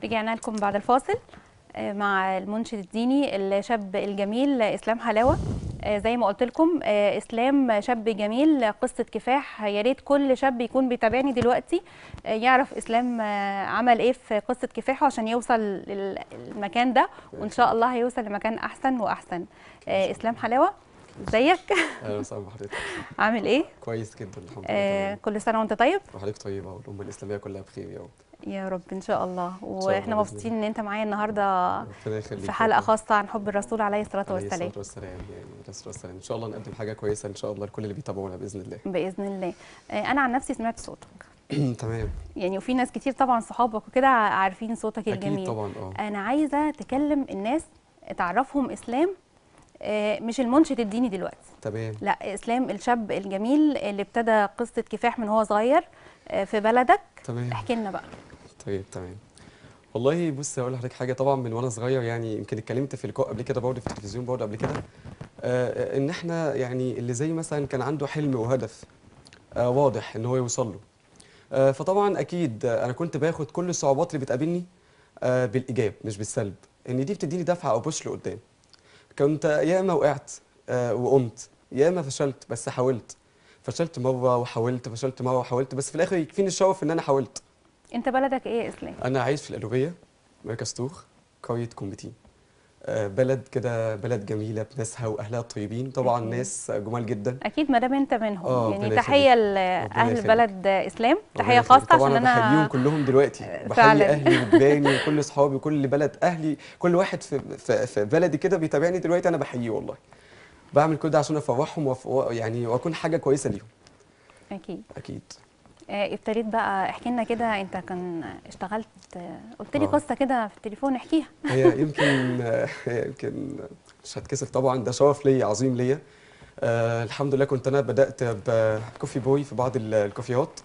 رجعنا لكم بعد الفاصل آه، مع المنشد الديني الشاب الجميل اسلام حلاوه آه، زي ما قلت لكم آه، اسلام شاب جميل قصه كفاح يا ريت كل شاب يكون بيتابعني دلوقتي آه، يعرف اسلام آه، عمل ايه في قصه كفاحه عشان يوصل للمكان ده وان شاء الله هيوصل لمكان احسن واحسن آه، اسلام حلاوه ازيك اهلا وسهلا بحضرتك عامل ايه كويس جدا الحمد لله آه، تمام كل سنه وانت طيب وحضرتك طيبه والامه الاسلاميه كلها بخير يا رب يا رب ان شاء الله واحنا بإذن مبسوطين ان انت معايا النهارده ربنا يخليك في حلقه خاصه عن حب الرسول عليه الصلاه عليه والسلام الصلاه والسلام يعني عليه الصلاه والسلام ان شاء الله نقدم حاجه كويسه ان شاء الله لكل اللي بيتابعونا باذن الله باذن الله آه، انا عن نفسي سمعت صوتك تمام يعني وفي ناس كتير طبعا صحابك وكده عارفين صوتك اكيد الجميل طبعا اه انا عايزه تكلم الناس تعرفهم اسلام آه، مش المنشد الديني دلوقتي تمام لا اسلام الشاب الجميل اللي ابتدى قصه كفاح من هو صغير آه، في بلدك تمام احكي لنا بقى طيب تمام والله بص هقول لحضرتك حاجه طبعا من وانا صغير يعني يمكن اتكلمت في لقاء قبل كده برضه في التلفزيون برضه قبل كده آه ان احنا يعني اللي زي مثلا كان عنده حلم وهدف آه واضح ان هو يوصل له آه فطبعا اكيد آه، انا كنت باخد كل الصعوبات اللي بتقابلني آه بالايجاب مش بالسلب ان دي بتديني دفعه او بوش لقدام كنت ياما وقعت آه وقمت ياما فشلت بس حاولت فشلت مره وحاولت فشلت مره وحاولت بس في الاخر يكفيني الشرف ان انا حاولت انت بلدك ايه يا اسلام انا عايش في القلوبيه مركز طوخ قريه كومبتين آه، بلد كده بلد جميله بناسها واهلها الطيبين طبعا أكيد. ناس جمال جدا اكيد ما دام انت منهم آه، يعني ربنا تحيه ربنا لاهل يخليك. بلد اسلام ربنا تحيه يخليك. خاصه طبعا عشان انا بحييهم انا كلهم دلوقتي بحيي فعلاً. اهلي وجيراني وكل اصحابي وكل بلد اهلي كل واحد في في, في بلدي كده بيتابعني دلوقتي انا بحييه والله بعمل كل ده عشان افرحهم وأف... يعني واكون حاجه كويسه ليهم اكيد اكيد آه، ابتديت بقى احكي لنا كده انت كان اشتغلت آه، قلت لي آه. قصه كده في التليفون احكيها هي يمكن هي يمكن مش هتكسف طبعا ده شرف ليا عظيم ليا آه الحمد لله كنت انا بدات بكوفي بوي في بعض ال- الكافيهات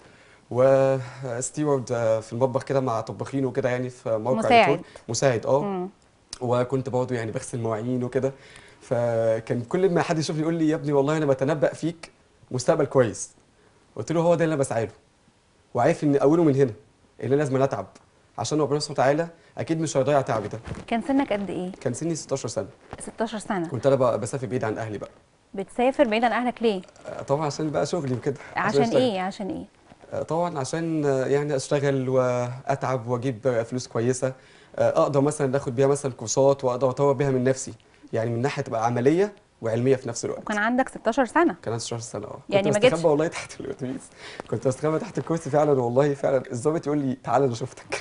وستيوارد آه، في المطبخ كده مع طباخين وكده يعني في موقع مساعد. التور. مساعد اه مم. وكنت برضه يعني بغسل مواعين وكده فكان كل ما حد يشوفني يقول لي يا ابني والله انا بتنبأ فيك مستقبل كويس قلت له هو ده اللي انا بسعى له وعارف ان اوله من هنا ان انا لازم اتعب عشان ربنا سبحانه وتعالى اكيد مش هيضيع تعبي ده كان سنك قد ايه كان سني 16 سنه 16 سنه كنت انا بقى بسافر بعيد عن اهلي بقى بتسافر بعيد عن اهلك ليه آه، طبعا عشان بقى شغلي وكده عشان أشتغل. ايه عشان ايه آه، طبعا عشان آه، يعني اشتغل واتعب واجيب آه، فلوس كويسه آه، اقدر مثلا اخد بيها مثلا كورسات واقدر اطور بيها من نفسي يعني من ناحيه تبقى عمليه وعلميه في نفس الوقت وكان عندك 16 سنه كان عندي 16 سنه اه يعني كنت ما جيتش- بستخبى والله تحت الاتوبيس كنت بستخبى تحت الكرسي فعلا والله فعلا الضابط يقول لي تعالى انا شفتك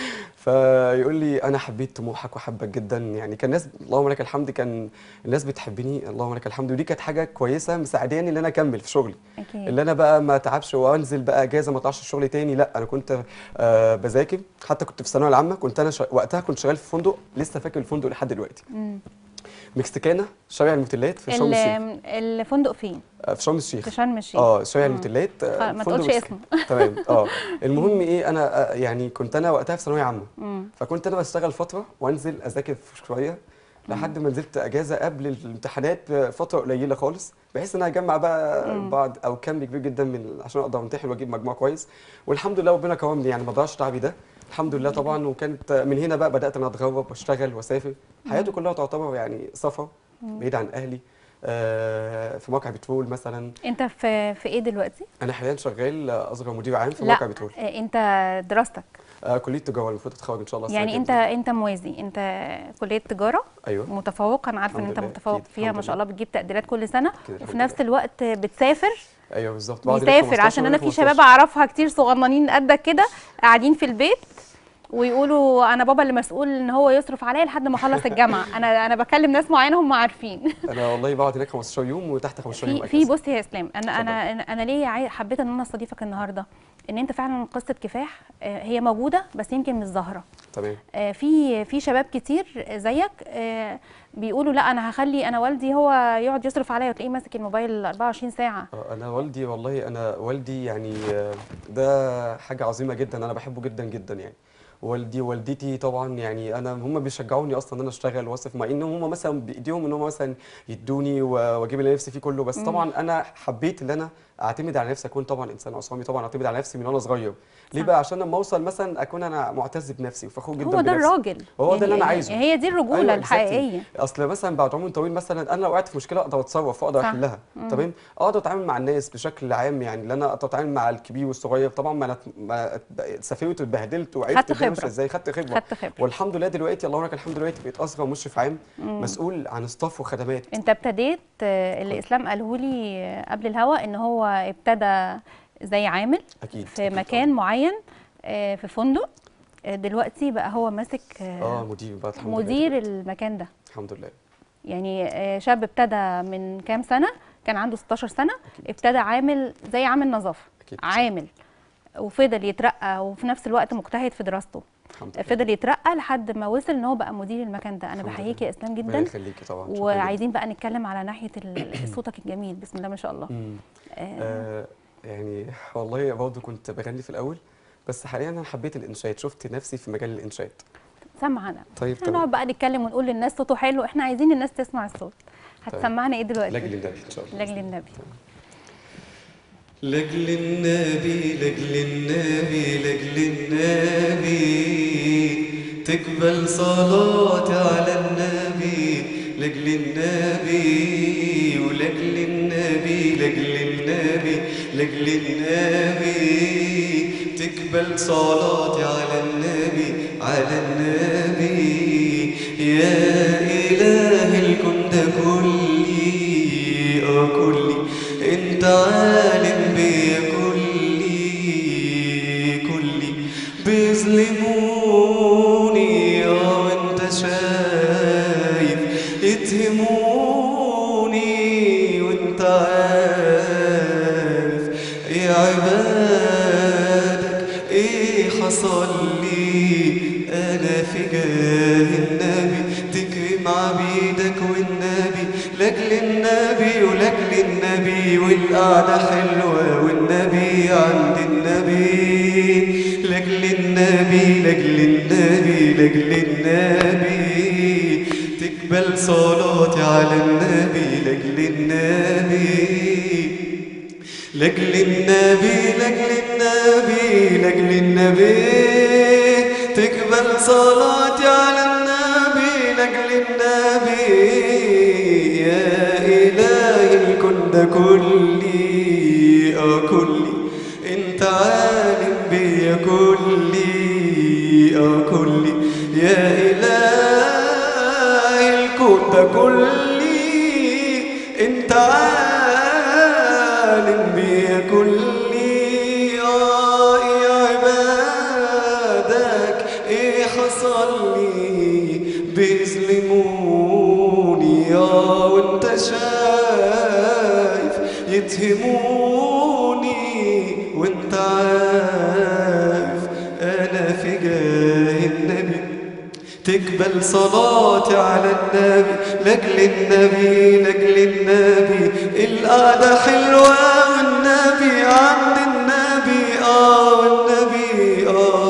فيقول لي انا حبيت طموحك وحبك جدا يعني كان الناس اللهم لك الحمد كان الناس بتحبني اللهم لك الحمد ودي كانت حاجه كويسه مساعداني ان انا اكمل في شغلي اكيد اللي انا بقى ما اتعبش وانزل بقى اجازه ما اطلعش الشغل تاني لا انا كنت آه بذاكر حتى كنت في الثانويه العامه كنت انا شا... وقتها كنت شغال في فندق لسه فاكر الفندق لحد دلوقتي مم. مكسيكانا شارع الموتيلات في شرم الشيخ ال- الفندق فين آه، في شرم الشيخ في شرم الشيخ اه شارع مم. الموتيلات آه، خلاص، ما فندق تقولش مكسيكي. تمام اه المهم ايه انا آه، يعني كنت انا وقتها في ثانويه عامه مم. فكنت انا بشتغل فتره وانزل اذاكر شويه لحد ما نزلت اجازه قبل الامتحانات بفتره قليله خالص بحيث ان انا اجمع بقى مم. بعض او كم كبير جدا من عشان اقدر امتحن واجيب مجموع كويس والحمد لله ربنا كرمني يعني ما ضيعش تعبي ده الحمد لله طبعا وكانت من هنا بقى بدات انا اتغرب واشتغل واسافر حياتي كلها تعتبر يعني سفر بعيد عن اهلي آه، في موقع بترول مثلا انت في في ايه دلوقتي انا حاليا شغال اصغر مدير عام في لا موقع بترول آه، انت دراستك آه كليه تجاره المفروض اتخرج ان شاء الله السنة يعني انت الجاية. انت موازي انت كليه تجاره ايوه متفوق انا عارفه ان الحمد انت لله، متفوق أكيد، فيها الحمد ما شاء لله. الله بتجيب تقديرات كل سنه كده وفي الحمد نفس لله. الوقت بتسافر ايوه بالظبط بعد ليك بيسافر 15 عشان انا وليك في شباب 15. اعرفها كتير صغننين قدك كده قاعدين في البيت ويقولوا انا بابا اللي مسؤول ان هو يصرف عليا لحد ما اخلص الجامعه انا انا بكلم ناس معينه هم عارفين انا والله بقعد هناك 15 يوم وتحت 15 يوم في في أجازة. بص يا اسلام انا انا انا, أنا ليه عاي- حبيت ان انا استضيفك النهارده ان انت فعلا قصه كفاح آه، هي موجوده بس يمكن مش ظاهره تمام آه، في في شباب كتير زيك آه، بيقولوا لا انا هخلي انا والدي هو يقعد يصرف عليا وتلاقيه ماسك الموبايل 24 ساعه آه، انا والدي والله انا والدي يعني آه، ده حاجه عظيمه جدا انا بحبه جدا جدا يعني والدي والدتي طبعا يعني انا هم بيشجعوني اصلا ان انا اشتغل واصرف مع ان هم مثلا بايديهم ان هم مثلا يدوني و- واجيب اللي نفسي فيه كله بس طبعا انا حبيت ان انا اعتمد على نفسي اكون طبعا انسان عصامي طبعا اعتمد على نفسي من وانا صغير ليه صح. بقى عشان لما اوصل مثلا اكون انا معتز بنفسي وفخور جدا هو ده بنفسي. الراجل هو ده اللي انا يعني عايزه. هي دي الرجوله أيوة، exactly. الحقيقيه اصل مثلا بعد عمر طويل مثلا انا لو وقعت في مشكله اقدر اتصرف واقدر صح. احلها تمام اقدر اتعامل مع الناس بشكل عام يعني اللي انا اقدر اتعامل مع الكبير والصغير طبعا ما انا ما سافرت واتبهدلت وعرفت خدت الدنيا ماشية خبرة. ازاي خدت خبره خدت خبرة. والحمد لله دلوقتي اللهم لك الحمد دلوقتي بقيت اصغر مشرف عام مسؤول عن ستاف وخدمات انت ابتديت آه، اللي اسلام قاله لي آه، قبل الهوا ان هو ابتدى زي عامل اكيد في أكيد مكان معين آه، في فندق آه، دلوقتي بقى هو ماسك طبعاً. آه، اه مدير بقى الحمد لله مدير دلوقتي. المكان ده الحمد لله يعني آه، شاب ابتدى من كام سنه كان عنده 16 سنه ابتدى عامل زي عامل نظافه أكيد. عامل وفضل يترقى وفي نفس الوقت مجتهد في دراسته الحمد لله فضل يترقى لحد ما وصل ان هو بقى مدير المكان ده انا الحمد بحييك لله. يا اسلام ربنا جدا يخليكي طبعا شكراً جداً. وعايزين بقى نتكلم على ناحيه ال- صوتك الجميل بسم الله ما شاء الله مم. آه، آه يعني والله برضه كنت بغني في الاول بس حاليا انا حبيت الانشاد شفت نفسي في مجال الانشاد سمعنا طيب هنقعد تمام بقى نتكلم ونقول للناس صوته حلو احنا عايزين الناس تسمع الصوت هتسمعنا ايه دلوقتي لاجل النبي ان شاء الله لاجل النبي لاجل النبي لاجل النبي لاجل النبي تقبل صلاتي على النبي لاجل النبي ولاجل النبي لاجل النبي لاجل النبي تقبل صلاتي على النبي على النبي يا إله الكون ده كلي اه كلي انت عالم بيا كلي كلي بيظلموني اه وانت شايف يتهموني وانت عارف ايه عبادك ايه حصل لي انا في جاه النبي تكرم عبيدك والنبي لاجل النبي ولاجل النبي والقعدة حلوة والنبي عند النبي لاجل النبي لاجل النبي لاجل النبي تقبل صلاتي على النبي لاجل النبي لاجل النبي لاجل النبي لاجل النبي تقبل صلاتي على النبي لاجل النبي يا إلهي الكون ده كلي اه كلي انت عالم بيا كلي اه كلي يا إلهي الكون ده كلي انت عالم بيا كلي اه يا عبادك ايه حصل لي بيظلموني اه وانت شايف يتهموني وانت عارف انا في جاه النبي تقبل صلاتي على النبي لاجل النبي لاجل النبي القعدة حلوة والنبي عند النبي اه والنبي اه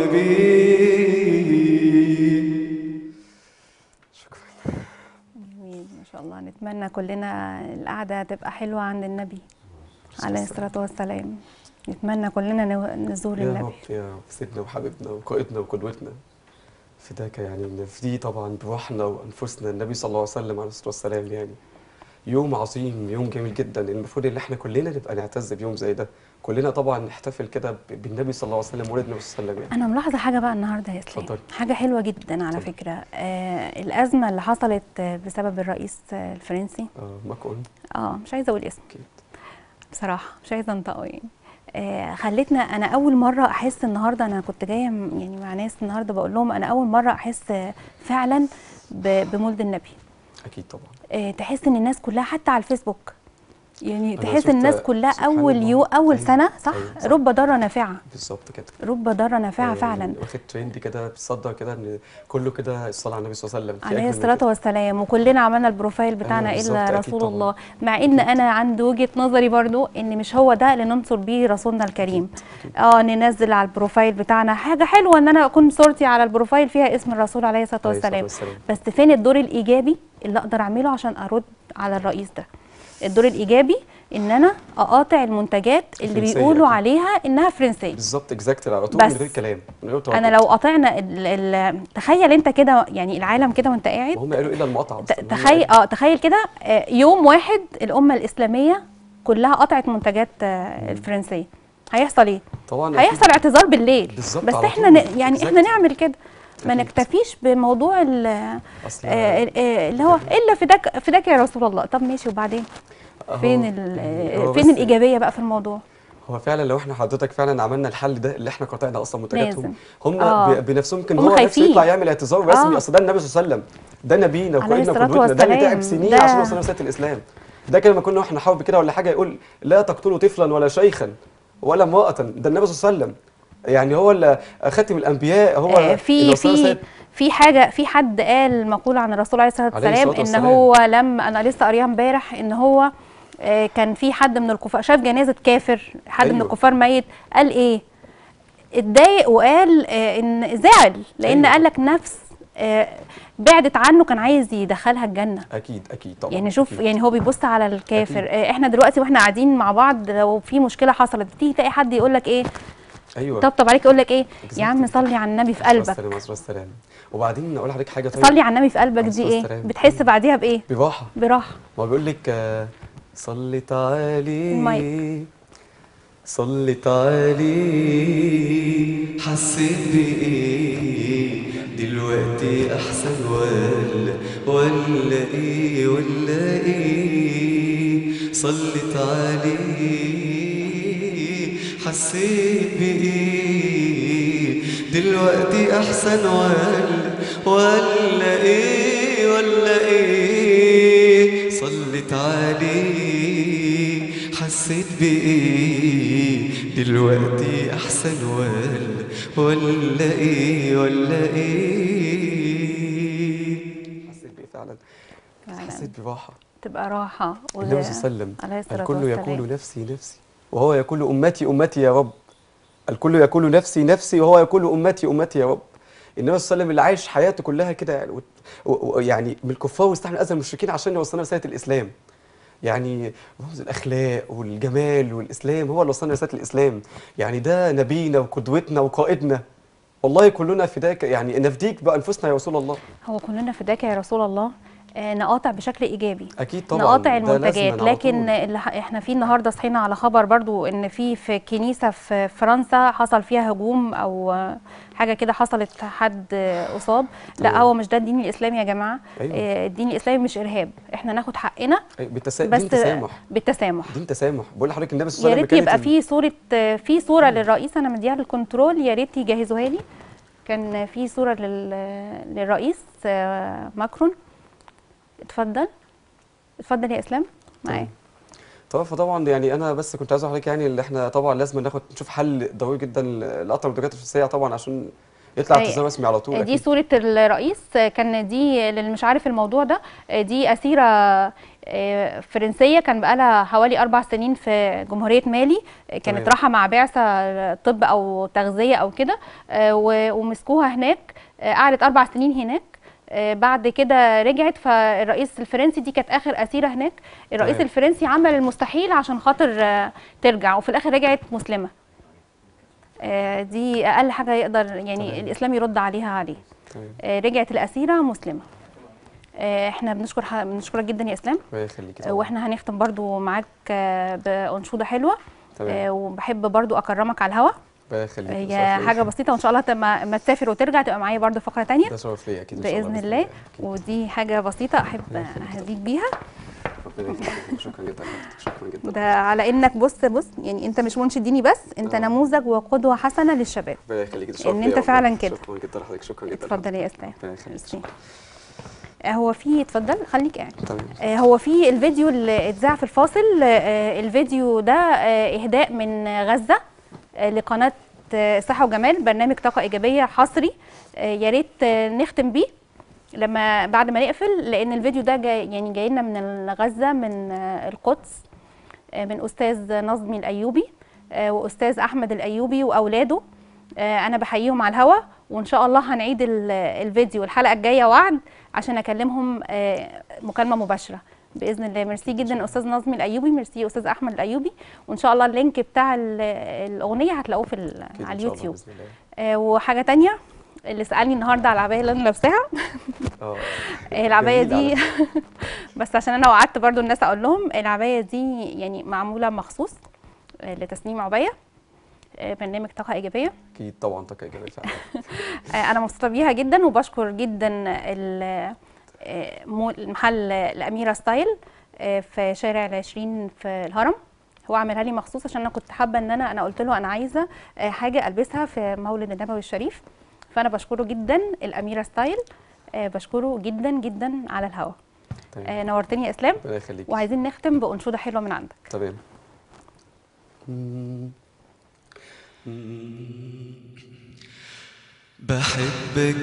والنبي شكرا جميل ما شاء الله نتمنى كلنا القعده تبقى حلوه عند النبي عليه الصلاه والسلام نتمنى كلنا نو- نزور يا النبي رب يا رب سيدنا وحبيبنا وقائدنا وقدوتنا فداك يعني نفديه طبعا بروحنا وانفسنا النبي صلى الله عليه وسلم عليه الصلاه والسلام يعني يوم عظيم يوم جميل جدا المفروض ان احنا كلنا نبقى نعتز بيوم زي ده كلنا طبعا نحتفل كده ب- بالنبي صلى الله عليه وسلم ولد النبي صلى الله عليه وسلم يعني انا ملاحظه حاجه بقى النهارده يا اسلام اتفضلي. حاجه حلوه جدا على اتفضلي. فكره آه الازمه اللي حصلت آه، بسبب الرئيس آه، الفرنسي اه ماكرون اه مش عايزه اقول اسمه اكيد بصراحه مش عايزه انطقه يعني آه خلتنا انا اول مره احس النهارده انا كنت جايه م- يعني مع ناس النهارده بقول لهم انا اول مره احس آه، فعلا ب- بمولد النبي اكيد طبعا آه تحس ان الناس كلها حتى على الفيسبوك يعني أنا تحس شفت- الناس كلها سبحان اول الله. يو اول أيوة، سنه صح أيوة، صح. رب ضاره نافعه بالظبط كده رب ضاره نافعه آه، فعلا واخد ترند كده بيتصدر كده ان كله كده الصلاه على النبي صلى الله عليه وسلم في عليه أجمل من الصلاة كده. والسلام وكلنا عملنا البروفايل بتاعنا أيوة إلا بالظبط، أكيد رسول طبعاً. الله مع إن أنا عندي وجهة نظري برضو إن مش هو ده اللي ننصر بيه رسولنا الكريم اه ننزل على البروفايل بتاعنا حاجة حلوة إن أنا أكون صورتي على البروفايل فيها اسم الرسول عليه الصلاة عليه الصلاة والسلام والسلام. بس فين الدور الإيجابي اللي أقدر أعمله عشان أرد على الرئيس ده الدور الإيجابي إن أنا أقاطع المنتجات اللي الفرنسية بيقولوا أكيد. على إنها فرنسية بالظبط اكزاكتلي على طول من بس غير كلام من غير انا تردد. لو قطعنا ال ال تخيل انت كده يعني العالم كده وانت قاعد وهم قالوا الا المقاطعه ت- أصلاً. هم تخيل قالوا- اه تخيل كده آه، يوم واحد الامه الاسلاميه كلها قطعت منتجات آه، الفرنسيه هيحصل ايه طبعا أكيد. هيحصل اعتذار بالليل بالظبط بس على احنا طول. ن... يعني احنا Exactly. نعمل كده ما أكيد. نكتفيش بموضوع ال- اصل آه، آه، اللي هو الا فداك فداك يا رسول الله طب ماشي وبعدين هو- فين ال... يعني آه، هو فين بس- الايجابيه بقى في الموضوع هو فعلا لو احنا حضرتك فعلا عملنا الحل ده اللي احنا قطعنا اصلا منتجاتهم لازم. هم آه. ب- بنفسهم يمكن هم هو نفسه خايفين. يطلع يعمل اعتذار رسمي آه. اصل ده النبي صلى الله عليه وسلم ده نبينا عليه وقائدنا الصلاة وقدوتنا ده اللي والسلام. تعب سنين ده- عشان يوصلنا رساله الاسلام ده كده لما كنا احنا حرب كده ولا حاجه يقول لا تقتلوا طفلا ولا شيخا ولا امراه ده النبي صلى الله عليه وسلم يعني هو اللي خاتم الانبياء هو آه، اللي في وصلنا في رسالة- في حاجه في حد قال مقوله عن الرسول عليه الصلاه عليه والسلام الصلاة ان والسلام. هو لما انا لسه قاريها امبارح ان هو آه، كان في حد من الكفار شاف جنازه كافر حد من أيوة. الكفار ميت قال ايه اتضايق وقال آه، ان زعل لان أيوة. قال لك نفس آه، بعدت عنه كان عايز يدخلها الجنه اكيد اكيد طبعا يعني شوف أكيد. يعني هو بيبص على الكافر أكيد. آه، احنا دلوقتي واحنا قاعدين مع بعض لو في مشكله حصلت تيجي تلاقي حد يقول لك ايه ايوه طبطب عليك يقول لك ايه Exactly. يا عم صلي على النبي في قلبك السلام عليه السلام وبعدين اقول لحضرتك حاجه طيب صلي على النبي في قلبك عليه دي الصلاة ايه والسلام. بتحس بعديها بايه براحه براحه ما بيقول لك آه، صلي تعالي المايك. صلي تعالي حسيت بإيه دلوقتي أحسن ولا ولا إيه ولا إيه صلي تعالي حسيت بإيه دلوقتي أحسن ولا ولا إيه ولا إيه صلت عليه حسيت بإيه دلوقتي أحسن ولا ولا إيه ولا إيه حسيت بإيه فعلا فعلاً. حسيت براحة تبقى راحه النبي صلى الله عليه وسلم عليه الصلاه الكل والسلام يقول نفسي نفسي وهو يقول أمتي أمتي يا رب الكل يقول نفسي نفسي وهو يقول أمتي أمتي يا رب النبي صلى الله عليه وسلم اللي عايش حياته كلها كده يعني وت- و- و- يعني من الكفار واستحمل أذى المشركين عشان يوصلنا رسالة الإسلام يعني رمز الأخلاق والجمال والإسلام هو اللي وصلنا رسالة الإسلام يعني ده نبينا وقدوتنا وقائدنا والله كلنا فداك يعني نفديك بأنفسنا يا رسول الله هو كلنا فداك يا رسول الله آه، نقاطع بشكل ايجابي أكيد طبعا نقاطع ده لازماً المنتجات على لكن طول. اللي ح- احنا في النهارده صحينا على خبر برضو ان في في كنيسه في فرنسا حصل فيها هجوم او آه، حاجه كده حصلت حد آه، اصاب لا تمام. هو مش ده الدين الاسلامي يا جماعه أيوة. آه، الدين الاسلامي مش ارهاب احنا ناخد حقنا أي- بالتسا... بس دين تسامح بالتسامح دين تسامح بقول لحضرتك النبي صلى الله يا عليه ريت وسلم يبقى كانت في صوره في صوره للرئيس انا مديها للكنترول يا ريت يجهزوها لي كان في صوره لل... للرئيس آه، ماكرون اتفضل اتفضل يا اسلام معايا طبعا فطبعا يعني انا بس كنت عايز اقول لحضرتك يعني اللي احنا طبعا لازم ناخد نشوف حل ضروري جدا لقطع المنتجات الفرنسيه طبعا عشان يطلع أي- اعتذار رسمي على طول دي أكيد. صورة الرئيس كان دي للي مش عارف الموضوع ده دي أسيرة آه، فرنسية كان بقالها حوالي أربع سنين في جمهورية مالي كانت تمام. رايحة مع بعثة طب أو تغذية أو كده آه، و- ومسكوها هناك آه، قعدت أربع سنين هناك آه، بعد كده رجعت فالرئيس الفرنسي دي كانت اخر اسيره هناك الرئيس تمام. الفرنسي عمل المستحيل عشان خاطر آه، ترجع وفي الاخر رجعت مسلمه آه، دي اقل حاجه يقدر يعني تمام. الاسلام يرد عليها عليه تمام آه، رجعت الأسيرة مسلمة آه، احنا بنشكر ح- بنشكرك جدا يا اسلام الله يخليكي آه، طبعا واحنا هنختم برضو معاك آه، بانشوده حلوه آه، تمام وبحب برضو اكرمك على الهوا الله يخليكي هي ده شرف ليا. حاجه بسيطه وان شاء الله لما ما تسافر وترجع تبقى معايا برضو فقره تانية ده شرف ليا اكيد إن شاء باذن الله أكيد. ودي حاجه بسيطه احب الله يخليك. اهديك بيها ربنا يخليك شكرا جدا لحضرتك شكرا جدا ده على انك بص بص يعني انت مش منشد ديني بس انت آه. نموذج وقدوه حسنه للشباب ربنا يخليك ده شرف إن ليا أنت والله. فعلاً كده. شكرا جدا لحضرتك شكرا جدا اتفضل يا اسلام ربنا يخليك ميرسي. شكرا آه، هو في اتفضل خليك قاعد تمام آه، هو في الفيديو اللي اتذاع في الفاصل آه، الفيديو ده آه، اهداء من غزه آه، لقناه آه، صحه وجمال برنامج طاقه ايجابيه حصري آه، يا ريت آه، نختم بيه لما بعد ما نقفل لان الفيديو ده جاي يعني جاي لنا من غزه من آه، القدس آه، من استاذ نظمي الايوبي آه، واستاذ احمد الايوبي واولاده آه، انا بحييهم على الهوا وان شاء الله هنعيد ال- الفيديو الحلقه الجايه وعد عشان اكلمهم آه، مكالمه مباشره باذن الله ميرسي جدا استاذ نظمي الايوبي ميرسي استاذ احمد الايوبي وان شاء الله اللينك بتاع ال- الاغنيه هتلاقوه في ال- أكيد على إن شاء الله اليوتيوب بإذن الله. آه، وحاجه تانية اللي سالني النهارده على العبايه اللي انا لابساها اه آه، العبايه جميل دي على بس عشان انا وعدت برضو الناس اقول لهم العبايه دي يعني معموله مخصوص آه، لتصميم عبايه آه، برنامج طاقه ايجابيه اكيد طبعا طاقه ايجابيه فعلا آه، انا مبسوطه بيها جدا وبشكر جدا ال- آه، مول- محل الاميره ستايل آه، في شارع العشرين في الهرم هو عاملها لي مخصوص عشان انا كنت حابه ان انا انا قلت له انا عايزه آه، حاجه البسها في مولد النبوي الشريف فانا بشكره جدا الاميره ستايل آه، بشكره جدا جدا على الهوا تمام آه، نورتني يا اسلام ربنا يخليك وعايزين نختم بانشوده حلوه من عندك تمام بحبك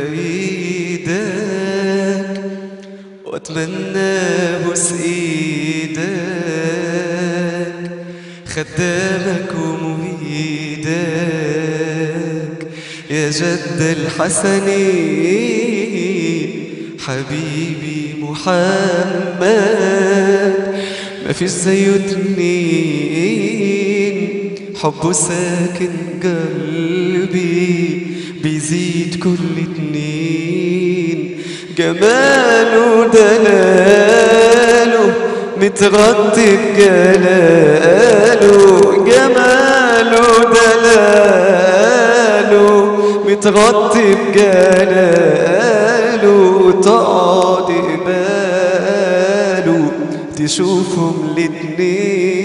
وبايدك واتمنى ابوس ايدك خدامك ومريدك يا جد الحسنين حبيبي محمد ما فيش زيه اتنين حبه ساكن قلبي بيزيد كل اتنين جماله دلاله متغطي بجلاله جماله دلاله متغطي بجلاله تقعد قباله تشوفهم الاتنين